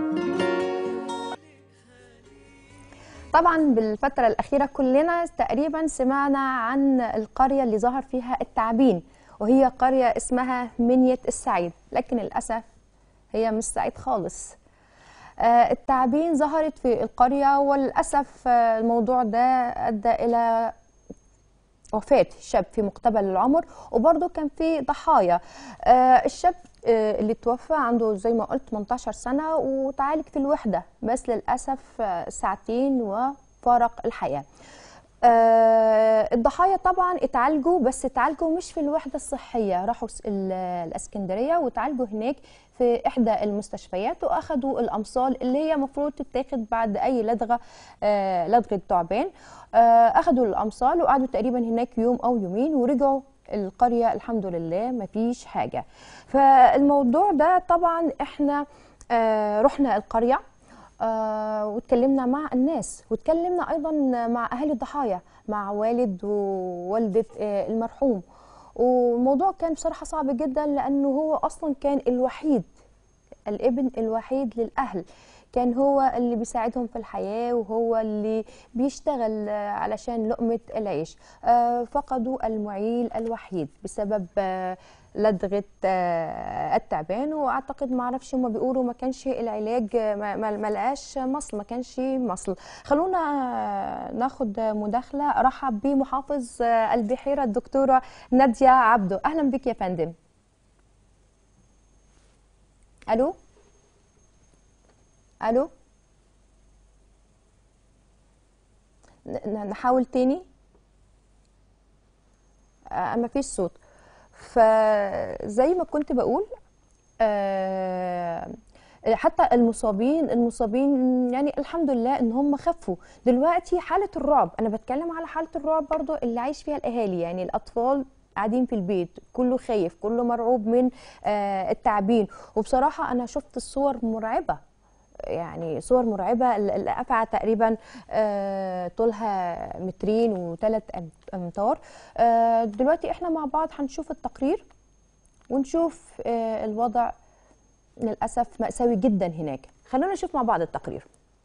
طبعا بالفترة الأخيرة كلنا تقريبا سمعنا عن القرية اللي ظهر فيها التعابين وهي قرية اسمها منية السعيد لكن للأسف هي مش سعيد خالص آه، التعابين ظهرت في القرية وللأسف آه، الموضوع ده أدى إلى وفاة شاب في مقتبل العمر وبرضه كان في ضحايا آه، الشاب آه، اللي توفى عنده زي ما قلت 18 سنة وتعالج في الوحدة بس للأسف آه، ساعتين وفارق الحياة آه، الضحايا طبعا اتعالجوا بس اتعالجوا مش في الوحدة الصحية راحوا س- ال- الاسكندرية وتعالجوا هناك في إحدى المستشفيات وأخدوا الأمصال اللي هي المفروض تتاخد بعد أي لدغة آه، لدغة تعبان آه، أخدوا الأمصال وقعدوا تقريبا هناك يوم أو يومين ورجعوا القرية الحمد لله مفيش حاجة فالموضوع ده طبعا احنا آه، رحنا القرية آه، واتكلمنا مع الناس واتكلمنا ايضا مع اهالي الضحايا مع والد ووالده آه، المرحوم والموضوع كان بصراحه صعب جدا لانه هو اصلا كان الوحيد الابن الوحيد للاهل كان هو اللي بيساعدهم في الحياه وهو اللي بيشتغل آه، علشان لقمه العيش آه، فقدوا المعيل الوحيد بسبب آه، لدغه آه، التعبان واعتقد ما اعرفش هم بيقولوا ما كانش العلاج آه، ما ما- ما لقاش مصل ما كانش مصل خلونا آه، ناخد مداخله ارحب بمحافظ آه، البحيره الدكتوره ناديه عبده اهلا بك يا فندم الو الو ن- نحاول تاني آه ما فيش صوت فزي ما كنت بقول آه حتى المصابين المصابين يعني الحمد لله ان هم خفوا دلوقتي حاله الرعب انا بتكلم على حاله الرعب برضو اللي عايش فيها الاهالي يعني الاطفال قاعدين في البيت كله خايف كله مرعوب من آه التعبين وبصراحه انا شفت الصور مرعبه يعني صور مرعبة ال- القفعة تقريبا آه، طولها مترين وثلاث أمتار آه، دلوقتي احنا مع بعض هنشوف التقرير ونشوف آه، الوضع للأسف مأساوي جدا هناك خلونا نشوف مع بعض التقرير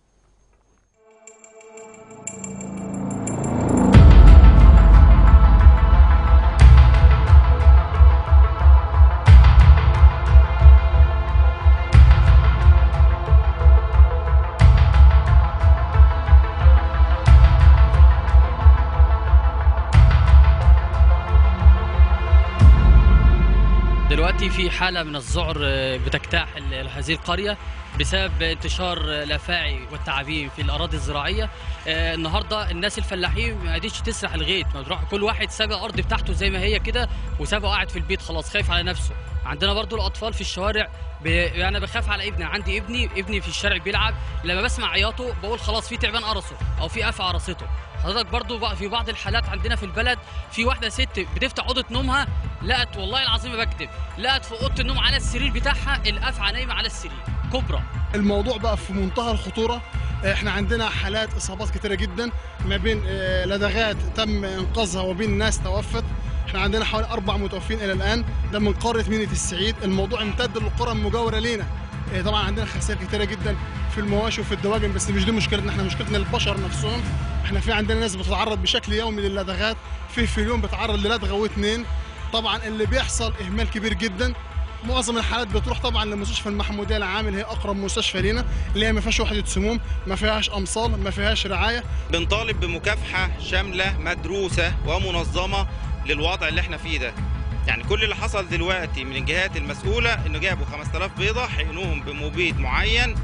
دلوقتي في حالة من الذعر آه، بتجتاح ال- هذه القرية بسبب انتشار آه، الأفاعي والتعابين في الأراضي الزراعية آه، النهاردة الناس الفلاحين ما قدرتش تسرح الغيط ما تروح كل واحد ساب الأرض بتاعته زي ما هي كده وسابه قاعد في البيت خلاص خايف على نفسه عندنا برضو الأطفال في الشوارع ب... أنا بخاف على ابني عندي ابني ابني في الشارع بيلعب لما بسمع عياطه بقول خلاص في تعبان قرصه أو في قفا قرصته حضرتك برضو بقى في بعض الحالات عندنا في البلد في واحدة ست بتفتح أوضة نومها لقت والله العظيم ما بكذب لقت في اوضه النوم على السرير بتاعها الافعى نايمه على السرير كبرى الموضوع بقى في منتهى الخطوره احنا عندنا حالات اصابات كتيره جدا ما بين آه، لدغات تم انقاذها وبين ناس توفت احنا عندنا حوالي اربع متوفين الى الان ده من قاره مينية السعيد الموضوع امتد للقرى المجاوره لينا آه، طبعا عندنا خسائر كتيره جدا في المواشي وفي الدواجن بس مش دي مشكلتنا احنا مشكلتنا البشر نفسهم احنا في عندنا ناس بتتعرض بشكل يومي للدغات في في اليوم بتعرض للدغه واثنين طبعا اللي بيحصل اهمال كبير جدا معظم الحالات بتروح طبعا لمستشفى المحموديه العامل هي اقرب مستشفى لينا اللي هي ما فيهاش وحده سموم ما فيهاش امصال ما فيهاش رعايه بنطالب بمكافحة شاملة مدروسة ومنظمة للوضع اللي احنا فيه ده يعني كل اللي حصل دلوقتي من الجهات المسؤولة انه جابوا 5000 بيضة حقنوهم بمبيد معين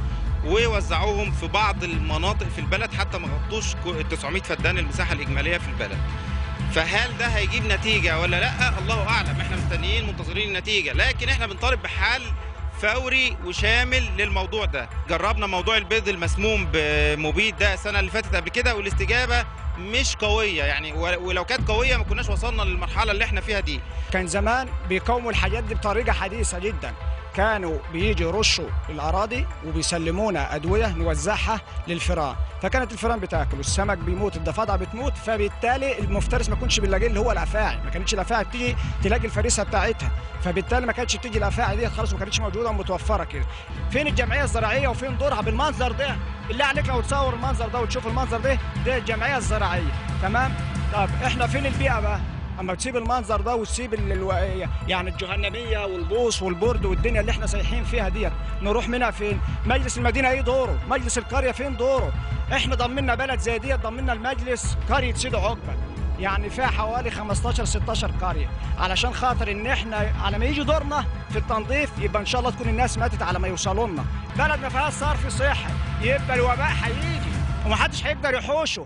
ووزعوهم في بعض المناطق في البلد حتى ما غطوش كو- 900 فدان المساحة الإجمالية في البلد فهل ده هيجيب نتيجة ولا لا الله أعلم احنا مستنيين منتظرين النتيجة لكن احنا بنطالب بحل فوري وشامل للموضوع ده جربنا موضوع البيض المسموم بمبيد ده السنة اللي فاتت قبل كده والاستجابة مش قوية يعني ول- ولو كانت قوية ما كناش وصلنا للمرحلة اللي احنا فيها دي كان زمان بيقاوموا الحاجات دي بطريقه حديثه جدا كانوا بيجوا يرشوا الاراضي وبيسلمونا ادويه نوزعها للفئران فكانت الفئران بتاكل والسمك بيموت الضفادع بتموت فبالتالي المفترس ما كنتش بنلاقيه اللي هو الافاعي ما كانتش الافاعي بتيجي تلاقي الفريسه بتاعتها فبالتالي ما كانتش بتيجي الافاعي دي خلاص ما كانتش موجوده ومتوفره كده فين الجمعيه الزراعيه وفين دورها بالمنظر ده بالله عليك لو تصور المنظر ده وتشوف المنظر ده ده الجمعيه الزراعيه تمام طب احنا فين البيئه بقى اما تسيب المنظر ده وتسيب ال- الو... يعني الجهنميه والبوص والبرد والدنيا اللي احنا سايحين فيها ديت نروح منها فين مجلس المدينه ايه دوره مجلس القريه فين دوره احنا ضمنا بلد زي ديت ضمنا المجلس قريه سيدي عقبه يعني فيها حوالي 15 16 قريه علشان خاطر ان احنا على ما يجي دورنا في التنظيف يبقى ان شاء الله تكون الناس ماتت على ما يوصلوا لنا بلد ما فيهاش صرف صحي يبقى الوباء هيجي ومحدش هيقدر يحوشه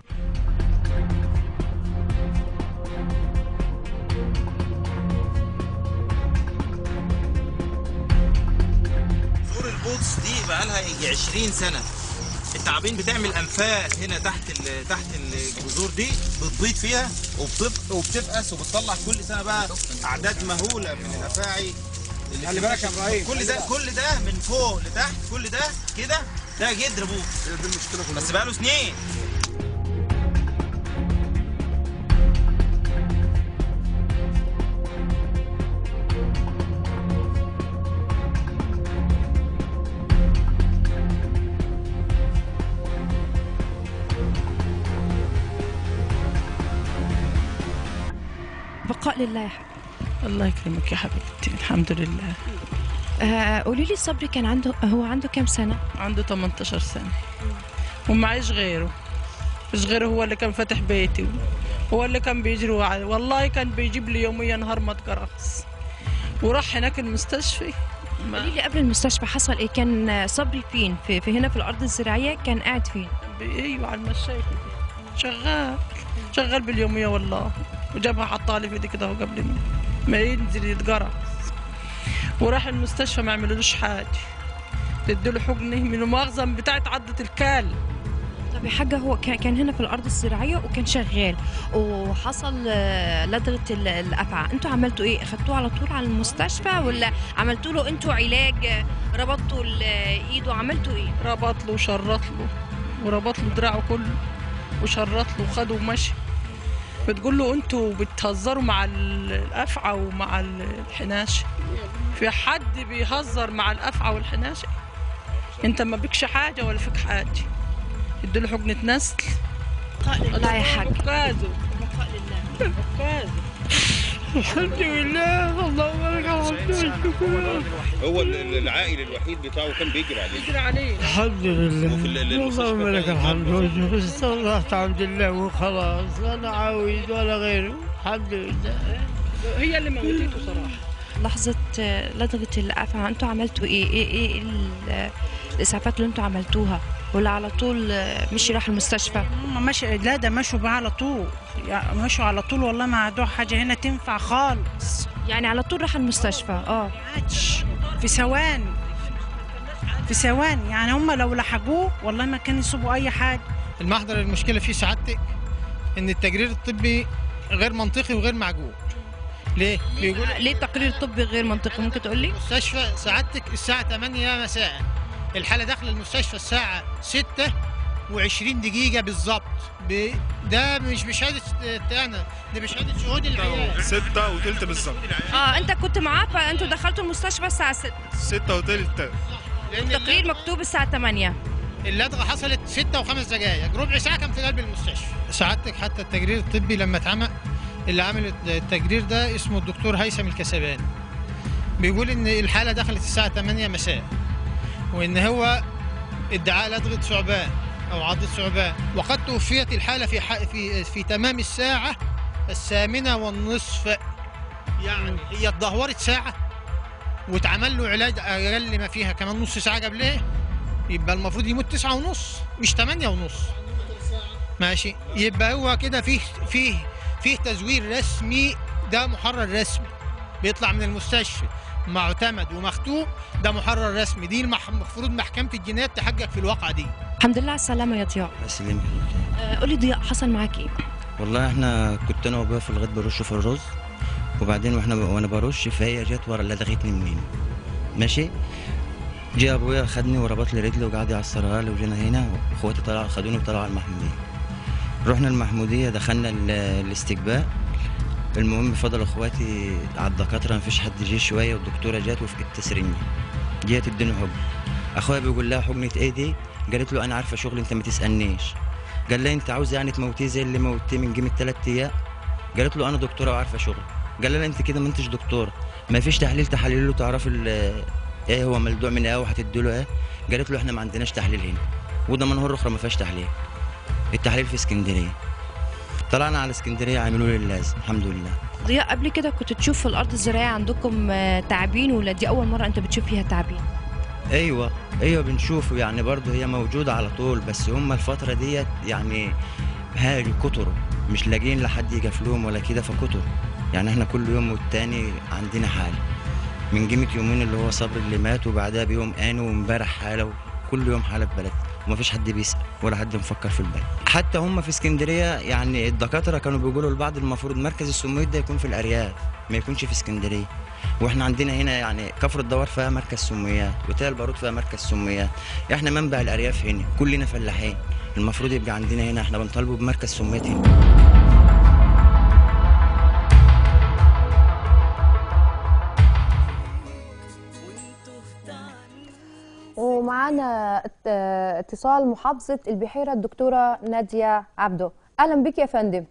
سور البوتس دي بقى لها يجي 20 سنه التعابين بتعمل انفاق هنا تحت ال- تحت الجذور دي بتبيض فيها وبتب- وبتفقس وبتطلع كل سنه بقى اعداد مهوله من الافاعي اللي خلي في- بالك يا إبراهيم، كل خلي ده بالك. كل ده من فوق لتحت كل ده كده ده جدر بوت دي المشكله كلها بس بقى له سنين بقاء لله يا حبيبي الله يكرمك يا حبيبتي الحمد لله آه قولي لي صبري كان عنده هو عنده كام سنه عنده 18 سنة ومعيش غيره مش غيره هو اللي كان فاتح بيتي هو اللي كان بيجري وع- والله كان بيجيب لي يوميا نهار ما اتجرس وراح هناك المستشفى ما قولي لي قبل المستشفى حصل ايه كان آه، صبري فين في, في هنا في الارض الزراعيه كان قاعد فين بي- ايوه على المشاية كده. شغال شغال باليومية والله وجابها حطها لي في ايدي كده هو قبل ما- ما ينزل يتجرس وراح المستشفى ما عملولوش حاجة تديله حقنه من المؤاخذة بتاعت عضة الكال طب يا حاجه هو كان كان هنا في الارض الزراعيه وكان شغال وحصل آه، لدغه ال- الافعى انتوا عملتوا ايه اخدتوه على طول على المستشفى ولا عملتوا له انتوا علاج آه، ربطتوا ال- ايده عملتوا ايه ربط له وشرط له وربط له دراعه كله وشرط له وخده ومشي بتقول له انتوا بتهزروا مع ال- الافعى ومع ال- الحناشه في حد بيهزر مع الافعى والحناشه انت ما بكش حاجه ولا فيك حاجه اديله حقنه نسل لا يا حاج بكازه بكازه الحمد لله اللهم لك الحمد هو ال- ال- العائل الوحيد بتاعه كان بيجري عليه يجري عليه الحمد وفي ال- لله ال- المستشفى اللهم لك كان- الحمد والشكر استغفرت الحمد لله وخلاص انا عاوز ولا غيره الحمد لله هي اللي موتته صراحه لحظه آه، لدغه الافعى انتوا عملتوا ايه ايه ايه ال- الاسعافات اللي انتوا عملتوها ولا على طول آه، مشي راح المستشفى هم ماشي لا ده مشوا بقى على طول يعني مشوا على طول والله ما عندهم حاجه هنا تنفع خالص يعني على طول راح المستشفى اه عادش في ثواني في ثواني يعني هم لو لحقوه والله ما كان يصيبوا اي حاجه المحضر المشكله فيه سعادتك ان التقرير الطبي غير منطقي وغير معقول ليه؟ بيقول ليه التقرير الطبي غير منطقي ممكن تقول لي المستشفى سعادتك الساعة 8 مساء الحالة داخلة المستشفى الساعة 6 و20 دقيقة بالظبط ب... ده مش بشهادة أنا ده بشهادة شهود العيال ستة وتلت بالظبط اه انت كنت معاه فانتوا دخلتوا المستشفى الساعه 6 ستة وتلت لأن التقرير مكتوب الساعه 8 اللدغة حصلت 6 وخمس دقائق ربع ساعة كان في قلب المستشفى سعادتك حتى التقرير الطبي لما اتعمل اللي عامل التقرير ده اسمه الدكتور هيثم الكسباني بيقول ان الحالة دخلت الساعة 8 مساء وان هو ادعاء لدغة ثعبان او عضة ثعبان وقد توفيت الحالة في ح... في في تمام الساعة الثامنة والنصف يعني هي اتدهورت ساعة واتعمل له علاج اقل ما فيها كمان نص ساعة قبلها يبقى المفروض يموت تسعة ونص مش تمانية ونص ماشي يبقى هو كده فيه فيه فيه تزوير رسمي ده محرر رسمي بيطلع من المستشفى معتمد ومختوم ده محرر رسمي دي المح- المفروض محكمة الجنايات تحقق في الواقعة دي الحمد لله على السلامه يا ضياء اسلم آه قولي ضياء حصل معاك ايه والله احنا كنت انا وابويا في الغد برش في الرز وبعدين واحنا وانا برش فهي جت ورا لدغتني منين ماشي جه ابويا خدني وربط لي رجلي وقعد يعصرها لي وجينا هنا واخواتي طلعوا خدوني وطلعوا على المحموديه رحنا المحموديه دخلنا ال- الاستقبال المهم فضل اخواتي على الدكاتره مفيش حد جه شويه والدكتوره جت وفقت تسرني جت تديني حقن اخويا بيقول لها حقنه ايه دي قالت له انا عارفه شغل انت ما تسالنيش قال لها انت عاوزه يعني تموتيه زي اللي موتيه من قيمه ثلاث ايام قالت له انا دكتوره وعارفه شغل قال لها انت كده ما انتش دكتوره ما فيش تحليل تحليل له تعرف ال- ايه هو ملدوع من ايه وهتدي له ايه قالت له احنا ما عندناش تحليل هنا وده منهور اخرى ما فيهاش تحليل التحليل في اسكندريه طلعنا على اسكندريه عملوا لي اللازم الحمد لله ضياء قبل كده كنت تشوف في الارض الزراعيه عندكم آه، تعابين ولا دي اول مره انت بتشوف فيها تعابين ايوه ايوه بنشوفه يعني برضه هي موجوده على طول بس هم الفتره ديت يعني هاجوا كتروا مش لاقيين لحد يقفلوهم ولا كده فكتروا يعني احنا كل يوم والتاني عندنا حاله من قيمه يومين اللي هو صبر اللي مات وبعدها بيوم قانوا وامبارح حاله وكل يوم حاله في بلد ومفيش حد بيسال ولا حد مفكر في البلد حتى هم في اسكندريه يعني الدكاتره كانوا بيقولوا لبعض المفروض مركز السمويد ده يكون في الارياف ما يكونش في اسكندريه واحنا عندنا هنا يعني كفر الدوار فيها مركز سميات وتال البارود فيها مركز سميات احنا منبع الارياف هنا كلنا فلاحين المفروض يبقى عندنا هنا احنا بنطالبوا بمركز سميات هنا ومعانا ات- اتصال محافظة البحيرة الدكتورة نادية عبده أهلا بك يا فندم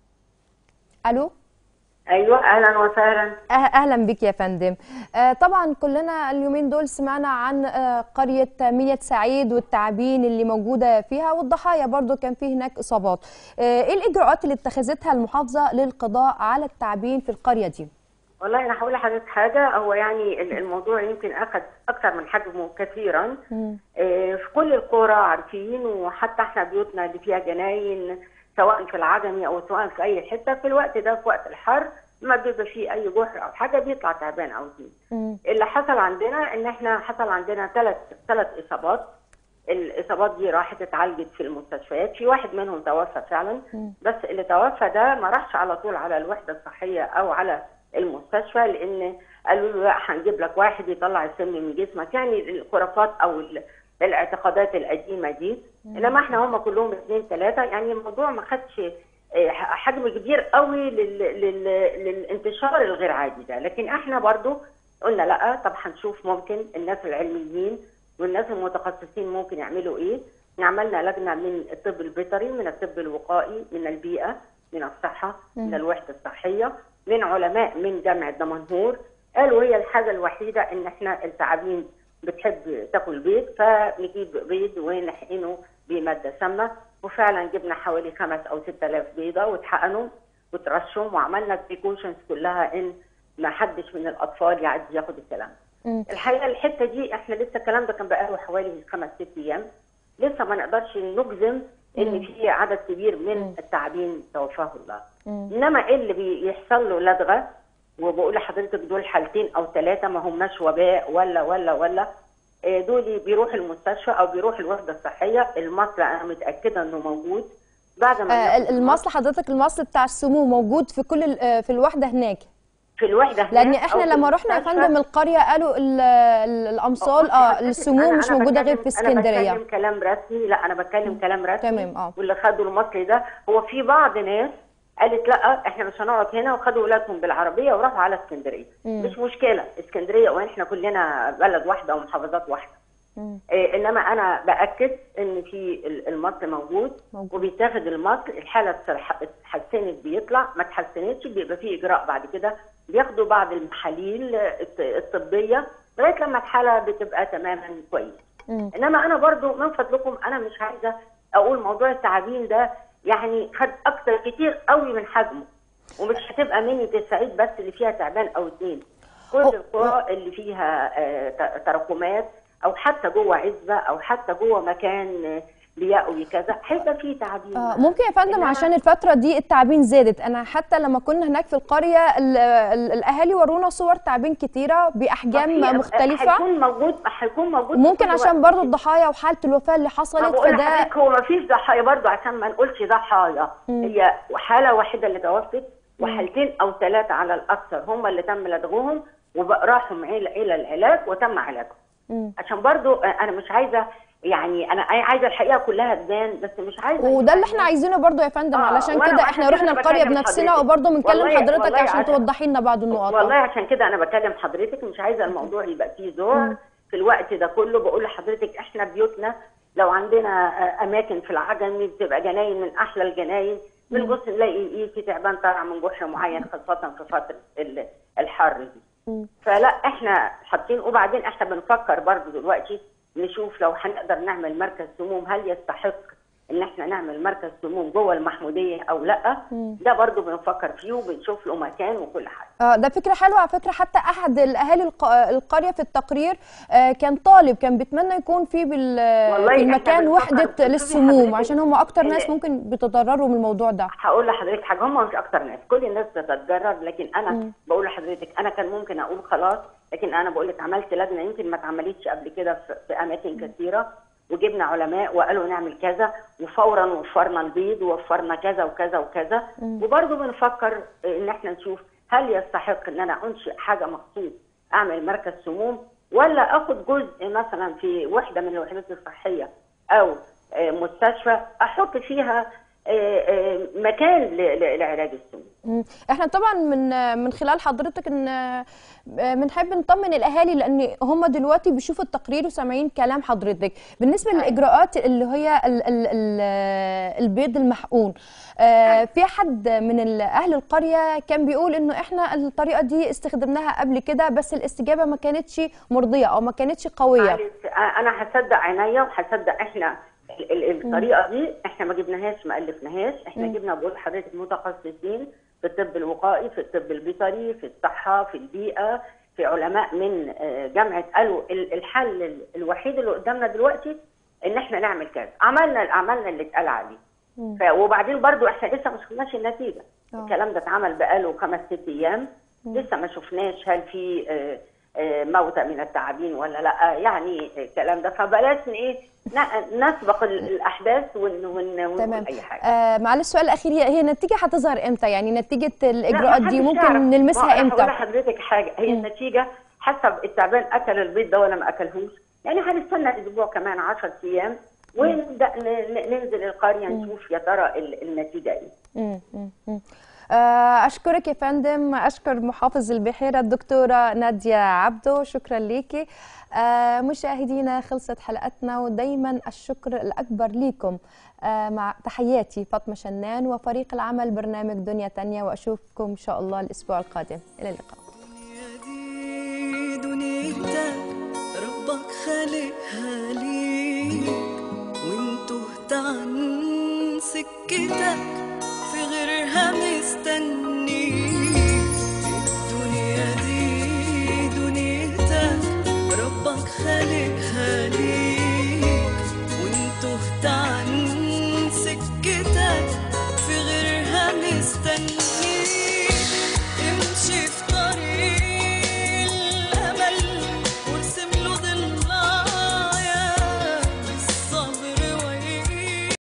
ألو ايوه اهلا وسهلا أه- اهلا بك يا فندم آه، طبعا كلنا اليومين دول سمعنا عن آه، قريه مية سعيد والتعابين اللي موجوده فيها والضحايا برضو كان في هناك اصابات آه، ايه الاجراءات اللي اتخذتها المحافظه للقضاء على التعابين في القريه دي والله انا هقول لحضرتك حاجه هو يعني ال- الموضوع يمكن اخذ اكثر من حجمه كثيرا آه، في كل القرى عارفين وحتى احنا بيوتنا اللي فيها جناين سواء في العجمي او سواء في اي حته في الوقت ده في وقت الحر ما بيبقى فيه اي جحر او حاجه بيطلع تعبان او اتنين اللي حصل عندنا ان احنا حصل عندنا ثلاث ثلاث اصابات الاصابات دي راحت اتعالجت في المستشفيات في واحد منهم توفى فعلا بس اللي توفى ده ما راحش على طول على الوحده الصحيه او على المستشفى لان قالوا له لا هنجيب لك واحد يطلع السم من جسمك يعني الخرافات او ال- الاعتقادات القديمه دي انما احنا هم كلهم اثنين ثلاثه يعني الموضوع ما خدش آه، حجم كبير قوي لل... لل... للانتشار الغير عادي ده لكن احنا برضو قلنا لا طب هنشوف ممكن الناس العلميين والناس المتخصصين ممكن يعملوا ايه عملنا لجنه من الطب البيطري من الطب الوقائي من البيئه من الصحه من الوحده الصحيه من علماء من جامعه دمنهور قالوا هي الحاجه الوحيده ان احنا التعابين بتحب تاكل بيض فنجيب بيض ونحقنه بماده سامه وفعلا جبنا حوالي خمس او ست آلاف بيضه واتحقنوا وترشهم وعملنا البريكوشنز كلها ان ما حدش من الاطفال يعدي ياخد الكلام ده. الحقيقه الحته دي احنا لسه الكلام ده كان بقاله حوالي خمس ست ايام لسه ما نقدرش نجزم ان في عدد كبير من التعابين توفاه الله انما اللي بيحصل له لدغه وبقول لحضرتك دول حالتين او ثلاثه ما هماش وباء ولا ولا ولا آه، دول بيروح المستشفى او بيروح الوحده الصحيه المصل انا متاكده انه موجود بعد ما آه، ياخد المصل حضرتك المصل بتاع السموم موجود في كل ال- آه، في الوحده هناك في الوحده هناك لان أو احنا في لما رحنا يا المستشفى. فندم القريه قالوا ال- ال- الامصال اه السموم أنا- مش أنا موجوده غير بتكلم- في اسكندريه انا بتكلم كلام رسمي لا انا بتكلم كلام رسمي تمام اه واللي خدوا المصري ده هو في بعض ناس قالت لا احنا مش هنقعد هنا وخدوا اولادهم بالعربيه وراحوا على اسكندريه مم. مش مشكله اسكندريه واحنا كلنا بلد واحده ومحافظات واحده مم. إيه انما انا باكد ان في ال- المصل موجود, موجود. وبيتاخد المصل الحاله اتسرح- اتحسنت بيطلع ما اتحسنتش بيبقى في اجراء بعد كده بياخدوا بعض المحاليل الط- الطبيه لغايه لما الحاله بتبقى تماما كويس مم. انما انا برضو من فضلكم انا مش عايزه اقول موضوع التعابين ده يعني خد اكتر كتير قوي من حجمه ومش هتبقى مني الصعيد بس اللي فيها تعبان او اتنين كل القرى اللي فيها آه، ت- تراكمات او حتى جوه عزبه او حتى جوه مكان آه، بيأوي كذا هيبقى فيه تعابين آه، ممكن يا فندم إنما- عشان الفترة دي التعابين زادت أنا حتى لما كنا هناك في القرية ال- ال- الأهالي ورونا صور تعابين كتيرة بأحجام في- مختلفة هيكون موجود هيكون موجود في ممكن كل عشان وقت. برضو الضحايا وحالة الوفاة اللي ما حصلت بقول فده لحضرتك هو ما فيش ضحايا برضو عشان ما نقولش ضحايا مم. هي حاله واحده اللي توفت وحالتين او ثلاثه على الاكثر هم اللي تم لدغهم وراحوا الى العلاج وتم علاجهم مم. عشان برضو انا مش عايزه يعني انا عايزه الحقيقه كلها تبان بس مش عايزه وده اللي احنا عايزينه برضو يا فندم آه، علشان وأنا كده عشان احنا كده رحنا أنا القريه بكلم بنفسنا حضرتك. وبرضو بنكلم والله- حضرتك والله عشان عشان- توضحي لنا بعض النقط والله عشان كده انا بكلم حضرتك مش عايزه الموضوع يبقى فيه ذعر في الوقت ده كله بقول لحضرتك احنا بيوتنا لو عندنا آه، اماكن في العجمي بتبقى جناين من احلى الجناين بنبص نلاقي ايه في تعبان طالع من جحر معين خاصه في فتره ال- الحر دي مم. فلا احنا حاطين وبعدين احنا بنفكر برضو دلوقتي نشوف لو هنقدر نعمل مركز سموم هل يستحق ان احنا نعمل مركز سموم جوه المحموديه او لا مم. ده برضو بنفكر فيه وبنشوف له مكان وكل حاجه اه ده فكره حلوه على فكره حتى احد الاهالي الق- القريه في التقرير آه، كان طالب كان بيتمنى يكون في بال والله في إحنا المكان بنفكر- وحده شوفي للسموم حضرتك عشان هم اكتر ناس ال- ممكن بيتضرروا من الموضوع ده هقول لحضرتك حاجه هم مش اكتر ناس كل الناس بتتجرد لكن انا بقول لحضرتك انا كان ممكن اقول خلاص لكن انا بقول لك عملت لجنه يمكن ما اتعملتش قبل كده في, في اماكن كثيره وجبنا علماء وقالوا نعمل كذا وفورا وفرنا البيض ووفرنا كذا وكذا وكذا وبرضه بنفكر ان احنا نشوف هل يستحق ان انا انشئ حاجه مخصوص اعمل مركز سموم ولا اخد جزء مثلا في وحده من الوحدات الصحيه او آه، مستشفى احط فيها آه، آه، مكان ل- ل- لعلاج السموم مم. احنا طبعا من من خلال حضرتك ان آه، بنحب نطمن الاهالي لان هم دلوقتي بيشوفوا التقرير وسامعين كلام حضرتك بالنسبه للاجراءات اللي هي ال ال ال البيض المحقون آه، في حد من ال- اهل القريه كان بيقول انه احنا الطريقه دي استخدمناها قبل كده بس الاستجابه ما كانتش مرضيه او ما كانتش قويه معلش، آه، انا هصدق عينيا وهصدق احنا ال- ال- الطريقه دي احنا ما جبناهاش ما الفناهاش احنا مم. جبنا بقول لحضرتك متخصصين في الطب الوقائي في الطب البيطري في الصحه في البيئه في علماء من آه، جامعه قالوا ال- الحل ال- الوحيد اللي قدامنا دلوقتي ان احنا نعمل كذا عملنا عملنا اللي اتقال عليه مم. ف- وبعدين برضو احنا لسه ما شفناش النتيجه آه. الكلام ده اتعمل بقاله خمس ست ايام لسه ما شفناش هل في آه، آه، موتى من التعابين ولا لا يعني الكلام ده فبلاش ن- ايه ن- نسبق ال- الاحداث ون ون ونقول تمام اي حاجه آه معلش السؤال الاخير هي هي النتيجه هتظهر امتى يعني نتيجه الاجراءات لا، دي محدش ممكن يعرف. نلمسها ما- هقول امتى لحضرتك حاجه هي النتيجه حسب التعبان اكل البيض ده ولا ما اكلهوش يعني هنستنى اسبوع كمان 10 ايام ونبدا ن- ن- ننزل القريه نشوف يا ترى ال- النتيجه ايه مم، مم، مم. آه، أشكرك يا فندم أشكر محافظ البحيرة الدكتورة نادية عبدو شكرا ليكي آه، مشاهدينا خلصت حلقتنا ودايما الشكر الأكبر ليكم آه، مع تحياتي فاطمة شنان وفريق العمل برنامج دنيا تانية وأشوفكم إن شاء الله الأسبوع القادم إلى اللقاء دي دنيتك ربك خالقها ليك وانت تهت عن سكتك في غيرها مستنيك الدنيا دي دنيتك ربك خالقها ليك وانت تهت عن سكتك في غيرها مستنيك